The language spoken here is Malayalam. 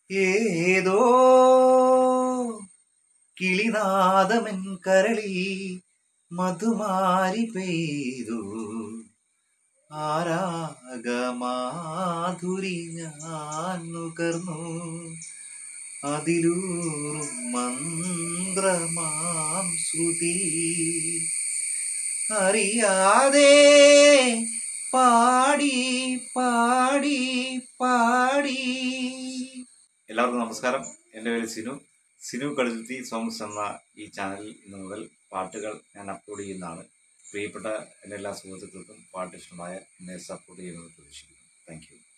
ഏതോ കിളിനാദമൻ കരളി മധുമാരി പെയ്തു ആരാഗമാധുരി ഞാൻ നുകർന്നു അതിലൂറും മന്ത്രമാം ശ്രുതി അറിയാതെ പാടി പാടി പാടി എല്ലാവർക്കും നമസ്കാരം എൻ്റെ പേര് സിനു സിനു കടുത്തി സോങ്സ് എന്ന ഈ ചാനലിൽ ഇന്ന് മുതൽ പാട്ടുകൾ ഞാൻ അപ്ലോഡ് ചെയ്യുന്നതാണ് പ്രിയപ്പെട്ട എൻ്റെ എല്ലാ സുഹൃത്തുക്കൾക്കും പാട്ട് ഇഷ്ടമായ എന്നെ സപ്പോർട്ട് ചെയ്യുന്നത് പ്രതീക്ഷിക്കുന്നു താങ്ക് യു